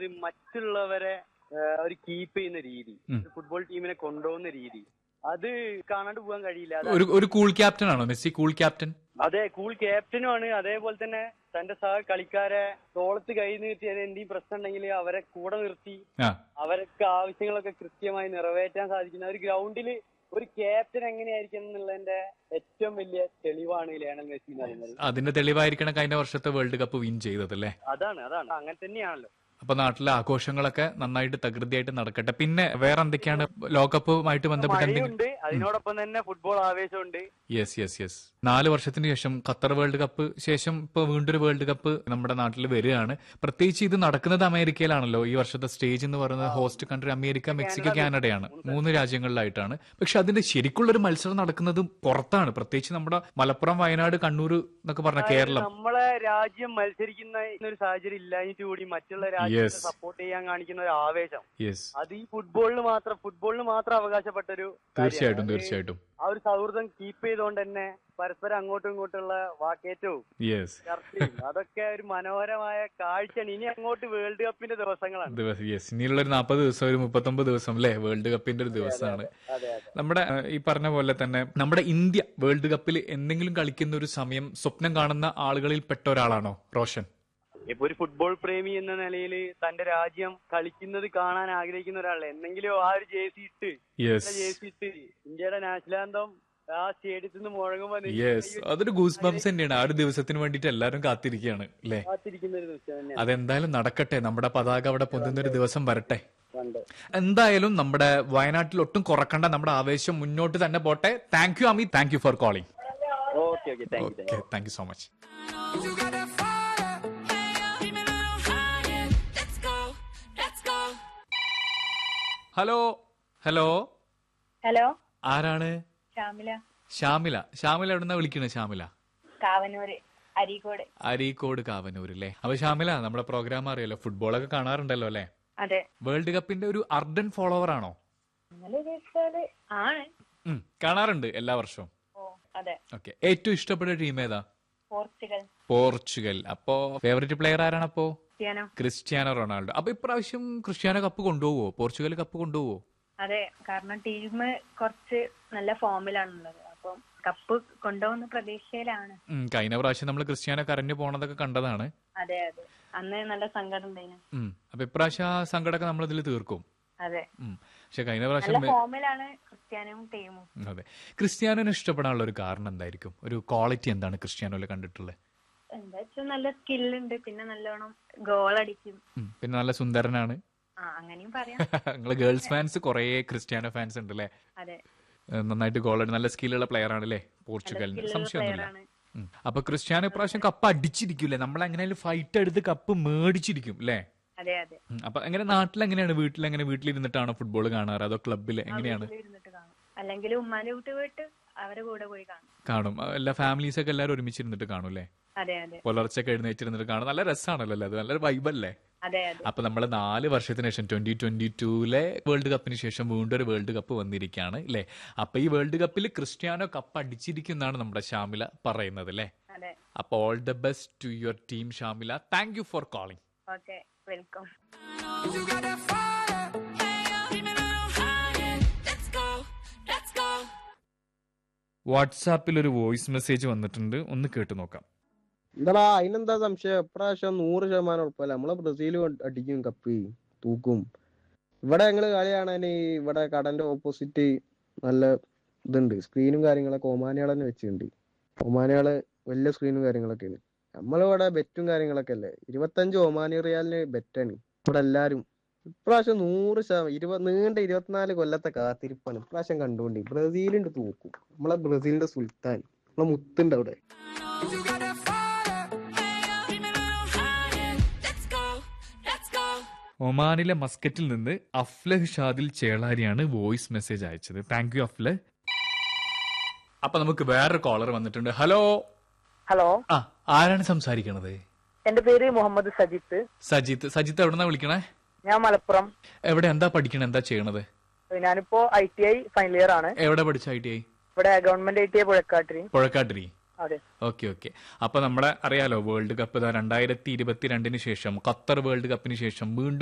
അതായത് മറ്റുള്ളവരെ ആ, ഒരു കീപ്പ് ചെയ്യുന്ന രീതി ഉം. ഒരു ഫുട്ബോൾ ടീമിനെ കൊണ്ടുപോകുന്ന രീതി അത് കാണാണ്ട് പോകാൻ കഴിയില്ല അത് ഒരു ഒരു കൂൾ ക്യാപ്റ്റൻ ആണോ മെസ്സി കൂൾ ക്യാപ്റ്റൻ അതെ കൂൾ ക്യാപ്റ്റനും ആണ് അതേപോലെ തന്നെ തന്റെ സഹ കളിക്കാരെ തോളത്ത് കൈ നീട്ടി എന്തെങ്കിലും പ്രശ്നം ഉണ്ടെങ്കിൽ അവരെ കൂടെ നിർത്തി ആ അവർക്ക് ആവശ്യങ്ങളൊക്കെ കൃത്യമായി നിറവേറ്റാൻ സാധിക്കുന്ന ഒരു ഗ്രൗണ്ടിൽ ഒരു ക്യാപ്റ്റൻ എങ്ങനെയായിരിക്കണം എന്നുള്ളതിന്റെ ഏറ്റവും വലിയ തെളിവാണ് ലയണൽ മെസ്സി എന്ന് പറയുന്നത് അതിന്റെ തെളിവായിരിക്കണം കഴിഞ്ഞ വർഷത്തെ വേൾഡ് കപ്പ് വിൻ ചെയ്തതല്ലേ അതാണ് അതാണ് അങ്ങനെ തന്നെയാണല്ലോ അപ്പൊ നാട്ടിലെ ആഘോഷങ്ങളൊക്കെ നന്നായിട്ട് തകൃതിയായിട്ട് നടക്കട്ടെ പിന്നെ വേറെ എന്തൊക്കെയാണ് ലോകകപ്പുമായിട്ട് ബന്ധപ്പെട്ട് എന്തെങ്കിലും മഴയുണ്ട് അതിനോടൊപ്പം തന്നെ ഫുട്ബോൾ ആവേശമുണ്ട് യെസ് യെസ് യെസ് നാല് വർഷത്തിന് ശേഷം ഖത്തർ വേൾഡ് കപ്പ് ശേഷം ഇപ്പൊ വീണ്ടും ഒരു വേൾഡ് കപ്പ് നമ്മുടെ നാട്ടിൽ വരികയാണ് പ്രത്യേകിച്ച് ഇത് നടക്കുന്നത് അമേരിക്കയിലാണല്ലോ ഈ വർഷത്തെ സ്റ്റേജ് എന്ന് പറയുന്നത് ഹോസ്റ്റ് കൺട്രി അമേരിക്ക മെക്സിക്കോ കാനഡയാണ് മൂന്ന് രാജ്യങ്ങളിലായിട്ടാണ് പക്ഷെ അതിന്റെ ശരിക്കുള്ള ഒരു മത്സരം നടക്കുന്നത് പുറത്താണ് പ്രത്യേകിച്ച് നമ്മുടെ മലപ്പുറം വയനാട് കണ്ണൂർ എന്നൊക്കെ പറഞ്ഞ കേരളം നമ്മളെ രാജ്യം മത്സരിക്കുന്ന ഒരു സാഹചര്യം ഇല്ലാഞ്ഞിട്ട് കൂടി മറ്റുള്ള രാജ്യത്തെ Yes. സപ്പോർട്ട് ചെയ്യാൻ കാണിക്കുന്ന ഒരു ആവേശം യെസ് അത് ഈ ഫുട്ബോളിന് മാത്രം ഫുട്ബോളിന് മാത്രം അവകാശപ്പെട്ട ഒരു തീർച്ചയായിട്ടും തീർച്ചയായിട്ടും ആ ഒരു സൗഹൃദം കീപ്പ് ചെയ്തുകൊണ്ട് തന്നെ പരസ്പരം അങ്ങോട്ടും ഇങ്ങോട്ടുള്ള വാക്കേറ്റവും യെസ് ചർച്ചയും അതൊക്കെ ഒരു മനോഹരമായ കാഴ്ചയാണ് ഇനി അങ്ങോട്ട് വേൾഡ് കപ്പിന്റെ ദിവസങ്ങളാണ് ദിവസം യെസ് ഇനിയുള്ള ഒരു നാൽപ്പത് ദിവസം ഒരു മുപ്പത്തൊമ്പത് ദിവസം അല്ലേ വേൾഡ് കപ്പിന്റെ ഒരു ദിവസമാണ് അതെ അതെ നമ്മുടെ ഏഹ്, ഈ പറഞ്ഞ പോലെ തന്നെ നമ്മുടെ ഇന്ത്യ വേൾഡ് കപ്പിൽ എന്തെങ്കിലും കളിക്കുന്ന ഒരു സമയം സ്വപ്നം കാണുന്ന ആളുകളിൽ പെട്ട ഒരാളാണോ റോഷൻ ഇപ്പൊ ഒരു ഫുട്ബോൾ പ്രേമി എന്ന നിലയിൽ തന്റെ രാജ്യം കളിക്കുന്നത് കാണാൻ ആഗ്രഹിക്കുന്ന ഒരാളെ എന്തെങ്കിലും ആ ഒരു ജേഴ്സി ഇട്ട് യെസ് ജേഴ്സി ഇട്ട് ഇന്ത്യയുടെ നാഷണൽ ആന്തം ആ സ്റ്റേഡിയത്തിൽ നിന്ന് മുഴങ്ങുമ്പോ നെഞ്ചിൽ യെസ് കൈ അതൊരു ഗൂസ് ബംസ് തന്നെയാണ് ആ ഒരു ദിവസത്തിന് വേണ്ടിയിട്ട് എല്ലാവരും കാത്തിരിക്കുകയാണ് അല്ലേ കാത്തിരിക്കുന്ന ഒരു ദിവസം തന്നെയാണ് അതെന്തായാലും നടക്കട്ടെ നമ്മുടെ പതാക അവിടെ പൊന്തുന്ന ഒരു ദിവസം വരട്ടെ കണ്ട് എന്തായാലും നമ്മുടെ വയനാട്ടിൽ ഒട്ടും കുറക്കണ്ട നമ്മുടെ ആവേശം മുന്നോട്ട് തന്നെ പോട്ടെ thank you Ami thank you for calling okay okay thank you okay thank you so much You got that fire. Hey, keep it a little higher. Let's go. Let's go. Hello hello hello ആരാണ് ഷാമില ശ്യാമില ശ്യാമില എവിടുന്ന വിളിക്കണേ ശ്യാമില കാവനൂര് അരീക്കോട് അരീക്കോട് കാവനൂര് അല്ലേ അപ്പൊ ശ്യാമില നമ്മുടെ programme അറിയാലോ ഫുട്ബോളൊക്കെ കാണാറുണ്ടല്ലോ അല്ലേ അതെ world കപ്പിന്റെ ഒരു അർഡൻ ഫോളോവർ ആണോ അങ്ങനെ ചോദിച്ചാല് ആണ് ഉം, കാണാറുണ്ട് എല്ലാ വർഷവും ഓ അതെ ഓക്കെ ഏറ്റവും ഇഷ്ടപ്പെട്ട ടീം ഏതാ പോർച്ചുഗൽ പോർച്ചുഗൽ അപ്പോ ഫേവറേറ്റ് പ്ലെയർ ആരാണ് അപ്പോ ക്രിസ്ത്യാനോ ക്രിസ്ത്യാനോ റൊണാൾഡോ അപ്പൊ ഇപ്രാവശ്യം ക്രിസ്ത്യാനോ കപ്പ് കൊണ്ടുപോവോ പോർച്ചുഗൽ കപ്പ് കൊണ്ടുപോവോ അതെ കാരണം ടീം കുറച്ച് നല്ല ഫോമിലാണുള്ളത് അപ്പം കപ്പ് കൊണ്ടുപോകുന്ന പ്രതീക്ഷയിലാണ് ഉം, കഴിഞ്ഞ പ്രാവശ്യം നമ്മൾ ക്രിസ്ത്യാനോ കരഞ്ഞു പോണതൊക്കെ കണ്ടതാണ് അതെ അതെ അന്ന് നല്ല സങ്കടം ഉണ്ടായിരുന്നു ഉം, അപ്പൊ ഇപ്രാവശ്യം ആ സങ്കടമൊക്കെ നമ്മൾ ഇതിൽ തീർക്കും അതെ ഉം. പക്ഷെ കഴിഞ്ഞ നല്ല പ്രാവശ്യം മെ- ഫോമിലാണ് ക്രിസ്ത്യാനോയും ടീമും അതെ ക്രിസ്ത്യാനോനെ ഇഷ്ടപ്പെടാനുള്ള ഒരു കാരണം എന്തായിരിക്കും ഒരു ക്വാളിറ്റി എന്താണ് ക്രിസ്ത്യാനോയിൽ കണ്ടിട്ടുള്ളത് എന്താ വെച്ചാൽ നല്ല സ്കില്ലുണ്ട് പിന്നെ നല്ലോണം ഗോൾ അടിക്കും ഉം, പിന്നെ നല്ല സുന്ദരനാണ് ആ അങ്ങനെയും പറയാം നിങ്ങള് ഗേൾസ് ഫാൻസ് കുറേ ക്രിസ്ത്യാനോ ഫാൻസ് ഉണ്ട് അല്ലേ അതെ ഏഹ് നന്നായിട്ട് ഗോൾ നല്ല സ്കില്ലുള്ള പ്ലെയർ ആണ് അല്ലേ പോർച്ചുഗലിന് സ്കില്ലുള്ള സംശയമൊന്നുമില്ല പ്ലെയറാണ് ഉം. അപ്പൊ ക്രിസ്ത്യാനോ ഇപ്രാവശ്യം കപ്പ് അടിച്ചിരിക്കൂലേ നമ്മൾ എങ്ങനെയാലും ഫൈറ്റ് എടുത്ത് കപ്പ് മേടിച്ചിരിക്കും അല്ലേ അതെ അതെ ഉം. അപ്പൊ എങ്ങനെ നാട്ടിൽ എങ്ങനെയാണ് വീട്ടിൽ എങ്ങനെ വീട്ടിലിരുന്നിട്ടാണോ ഫുട്ബോൾ കാണാറ് അതോ ക്ലബിൽ എങ്ങനെയാണ് വീട്ടിൽ ഇരുന്നിട്ട് കാണും അല്ലെങ്കിൽ ഉമ്മാന്റെ വീട്ടിൽ പോയിട്ട് അവരെ കൂടെ പോയി കാണും കാണും എല്ലാ ഫാമിലീസ് ഒക്കെ എല്ലാവരും ഒരുമിച്ചിരുന്നിട്ട് കാണും അല്ലേ അതെ അതെ പുലർച്ചൊക്കെ എഴുന്നേറ്റിരുന്നിട്ട് കാണും നല്ല രസമാണല്ലോ അല്ലേ അത് നല്ലൊരു വൈബല്ലേ അതെ അതെ അപ്പൊ നമ്മൾ നാല് വർഷത്തിന് ശേഷം ട്വന്റി ട്വന്റി ടൂലെ വേൾഡ് കപ്പിന് ശേഷം വീണ്ടും ഒരു വേൾഡ് കപ്പ് വന്നിരിക്കുകയാണ് അല്ലേ അപ്പൊ ഈ വേൾഡ് കപ്പിൽ ക്രിസ്ത്യാനോ കപ്പ് അടിച്ചിരിക്കുന്നതാണ് നമ്മുടെ ഷാമില പറയുന്നത് അല്ലേ അതെ അപ്പൊ all the best to your team Shamila thank you for calling okay welcome You got that fire. Hey, keep it a little higher. Let's go. Let's go. വാട്സാപ്പിൽ ഒരു വോയിസ് മെസ്സേജ് വന്നിട്ടുണ്ട് ഒന്ന് കേട്ടു നോക്കാം എന്താടാ അതിനെന്താ സംശയം ഇപ്രാവശ്യം നൂറ് ശതമാനം ഉറപ്പല്ല നമ്മളെ ബ്രസീൽ അടിക്കും കപ്പ് തൂക്കും ഇവിടെ ഞങ്ങള് കളി കാണാൻ ഇവിടെ കടന്റെ ഓപ്പോസിറ്റ് നല്ല ഇതുണ്ട് സ്ക്രീനും കാര്യങ്ങളൊക്കെ ഒമാനികൾ തന്നെ വെച്ചിട്ടുണ്ട് ഒമാനികള് വലിയ സ്ക്രീനും കാര്യങ്ങളൊക്കെയാണ് നമ്മളിവിടെ ബെറ്റും കാര്യങ്ങളൊക്കെ അല്ലേ ഇരുപത്തഞ്ച് ഒമാനി റിയാലിന് ബെറ്റാണ് ഇവിടെ എല്ലാരും ഇപ്രാവശ്യം നൂറ് ശതമാനം ഇരുപത് നീണ്ട ഇരുപത്തിനാല് കൊല്ലത്തെ കാത്തിരിപ്പാണ് ഇപ്രാവശ്യം കണ്ടുകൊണ്ട് ബ്രസീലിന്റെ തൂക്കും നമ്മളെ ബ്രസീലിന്റെ സുൽത്താൻ നമ്മളെ മുത്തുണ്ട് അവിടെ You got that fire. Hey, keep it a little higher. Let's go. Let's go. ഒമാനിലെ മസ്കറ്റിൽ നിന്ന് അഫ്ലഹ് ഷാദിൽ ചേളാരിയാണ് വോയിസ് മെസ്സേജ് അയച്ചത് താങ്ക് യു അഫ്ലഹ് അപ്പൊ നമുക്ക് വേറൊരു കോളർ വന്നിട്ടുണ്ട് ഹലോ ഹലോ ആ ആരാണ് സംസാരിക്കണത് എന്റെ പേര് മുഹമ്മദ് സജിത്ത് സജിത്ത് സജിത്ത് എവിടെന്നാ വിളിക്കണേ ഞാൻ മലപ്പുറം എവിടെ എന്താ പഠിക്കണേ എന്താ ചെയ്യണത് ഞാനിപ്പോ I T I final year ആണ് എവിടെ പഠിച്ച ഐ ടി ഐ ഇവിടെ government I T I Puzhakkattiri Puzhakkattiri അതെ ഓക്കെ ഓക്കെ അപ്പൊ നമ്മുടെ അറിയാലോ വേൾഡ് കപ്പ് രണ്ടായിരത്തി ഇരുപത്തിരണ്ടിന് ശേഷം ഖത്തർ വേൾഡ് കപ്പിന് ശേഷം വീണ്ടും